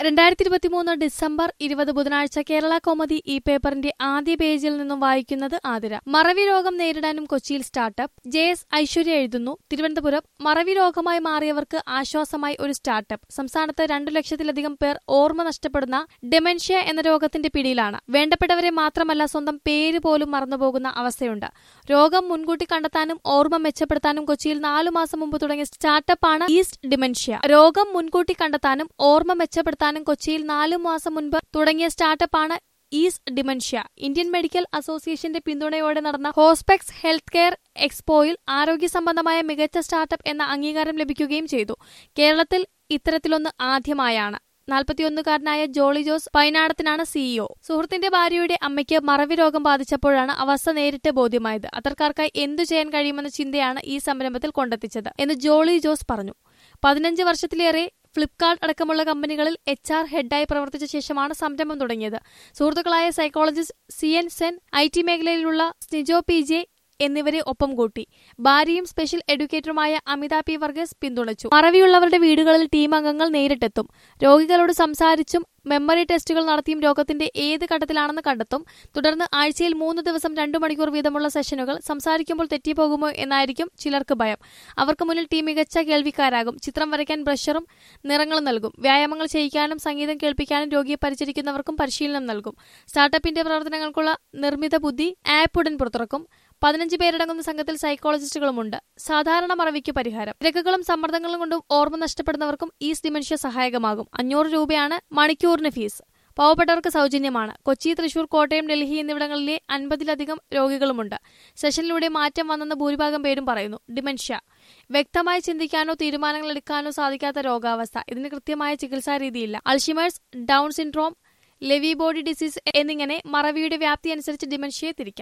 രണ്ടായിരത്തി ഇരുപത്തിമൂന്ന് ഡിസംബർ ഇരുപത് ബുധനാഴ്ച കേരള കോമതി ഈ പേപ്പറിന്റെ ആദ്യ പേജിൽ നിന്നും വായിക്കുന്നത് ആതിര മറവി രോഗം നേരിടാനും കൊച്ചിയിൽ സ്റ്റാർട്ടപ്പ് ജെ എസ് ഐശ്വര്യ എഴുതുന്നു തിരുവനന്തപുരം മറവി രോഗമായി മാറിയവർക്ക് ആശ്വാസമായി ഒരു സ്റ്റാർട്ടപ്പ് സംസ്ഥാനത്ത് രണ്ടു ലക്ഷത്തിലധികം പേർ ഓർമ്മ നഷ്ടപ്പെടുന്ന ഡെമൻഷ്യ എന്ന രോഗത്തിന്റെ പിടിയിലാണ് വേണ്ടപ്പെട്ടവരെ മാത്രമല്ല സ്വന്തം പേര് പോലും മറന്നുപോകുന്ന അവസ്ഥയുണ്ട് രോഗം മുൻകൂട്ടി കണ്ടെത്താനും ഓർമ്മ മെച്ചപ്പെടുത്താനും കൊച്ചിയിൽ നാലു മാസം മുമ്പ് തുടങ്ങിയ സ്റ്റാർട്ടപ്പാണ് ഈസ്റ്റ് ഡിമെൻഷ്യ രോഗം മുൻകൂട്ടി കണ്ടെത്താനും ഓർമ്മ മെച്ചപ്പെടുത്താനും കൊച്ചിയിൽ നാലു മാസം മുൻപ് തുടങ്ങിയ സ്റ്റാർട്ടപ്പാണ് ഈസ്റ്റ് ഡിമെൻഷ്യ ഇന്ത്യൻ മെഡിക്കൽ അസോസിയേഷന്റെ പിന്തുണയോടെ നടന്ന ഹോസ്പെക്സ് ഹെൽത്ത് കെയർ എക്സ്പോയിൽ ആരോഗ്യ സംബന്ധമായ മികച്ച സ്റ്റാർട്ടപ്പ് എന്ന അംഗീകാരം ലഭിക്കുകയും ചെയ്തു കേരളത്തിൽ ഇത്തരത്തിലൊന്ന് ആദ്യമായാണ് നാൽപ്പത്തിയൊന്നുകാരനായ ജോളി ജോസ് പൈനാടത്തിനാണ് സിഇഒ സുഹൃത്തിന്റെ ഭാര്യയുടെ അമ്മയ്ക്ക് മറവി രോഗം ബാധിച്ചപ്പോഴാണ് അവസ്ഥ നേരിട്ട് ബോധ്യമായത് അത്തരക്കാർക്കായി എന്തു ചെയ്യാൻ കഴിയുമെന്ന ചിന്തയാണ് ഈ സംരംഭത്തിൽ കൊണ്ടെത്തിച്ചത് എന്ന് ജോളി ജോസ് പറഞ്ഞു പതിനഞ്ച് വർഷത്തിലേറെ ഫ്ലിപ്കാർട്ട് അടക്കമുള്ള കമ്പനികളിൽ എച്ച് ആർ ഹെഡായി പ്രവർത്തിച്ച ശേഷമാണ് സംരംഭം തുടങ്ങിയത് സുഹൃത്തുക്കളായ psychologist C N Sen I T മേഖലയിലുള്ള സ്നിജോ പി ജെ എന്നിവരെ ഒപ്പം കൂട്ടി ഭാര്യയും സ്പെഷ്യൽ എഡ്യൂക്കേറ്ററുമായ അമിത പി വർഗീസ് പിന്തുണച്ചു മറവിയുള്ളവരുടെ വീടുകളിൽ ടീം അംഗങ്ങൾ നേരിട്ടെത്തും രോഗികളോട് സംസാരിച്ചും മെമ്മറി ടെസ്റ്റുകൾ നടത്തിയും രോഗത്തിന്റെ ഏത് ഘട്ടത്തിലാണെന്ന് കണ്ടെത്തും തുടർന്ന് ആഴ്ചയിൽ മൂന്ന് ദിവസം രണ്ടു മണിക്കൂർ വീതമുള്ള സെഷനുകൾ സംസാരിക്കുമ്പോൾ തെറ്റിപ്പോകുമോ എന്നായിരിക്കും ചിലർക്ക് ഭയം അവർക്ക് മുന്നിൽ ടീം മികച്ച കേൾവിക്കാരാകും ചിത്രം വരയ്ക്കാൻ ബ്രഷറും നിറങ്ങളും നൽകും വ്യായാമങ്ങൾ ചെയ്യിക്കാനും സംഗീതം കേൾപ്പിക്കാനും രോഗിയെ പരിചരിക്കുന്നവർക്കും പരിശീലനം നൽകും സ്റ്റാർട്ടപ്പിന്റെ പ്രവർത്തനങ്ങൾക്കുള്ള നിർമ്മിത ബുദ്ധി ആപ്പ് ഉടൻ പുറത്തിറക്കും പതിനഞ്ച് പേരടങ്ങുന്ന സംഘത്തിൽ സൈക്കോളജിസ്റ്റുകളുമുണ്ട് സാധാരണ മറവിക്ക് പരിഹാരം തിരക്കുകളും സമ്മർദ്ദങ്ങളും കൊണ്ടും ഓർമ്മ നഷ്ടപ്പെടുന്നവർക്കും ഈ ഡിമെൻഷ്യ സഹായകമാകും അഞ്ഞൂറ് രൂപയാണ് മണിക്കൂറിന് ഫീസ് പാവപ്പെട്ടവർക്ക് സൗജന്യമാണ് കൊച്ചി തൃശൂർ കോട്ടയം ഡൽഹി എന്നിവിടങ്ങളിലെ അൻപതിലധികം രോഗികളുമുണ്ട് സെഷനിലൂടെ മാറ്റം വന്നെന്ന് ഭൂരിഭാഗം പേരും പറയുന്നു ഡിമെൻഷ്യ വ്യക്തമായി ചിന്തിക്കാനോ തീരുമാനങ്ങൾ എടുക്കാനോ സാധിക്കാത്ത രോഗാവസ്ഥ ഇതിന് കൃത്യമായ ചികിത്സാ രീതിയില്ല Alzheimer's down syndrome Lewy body disease എന്നിങ്ങനെ മറവിയുടെ വ്യാപ്തി അനുസരിച്ച് ഡിമെൻഷ്യയെ തിരിക്കാം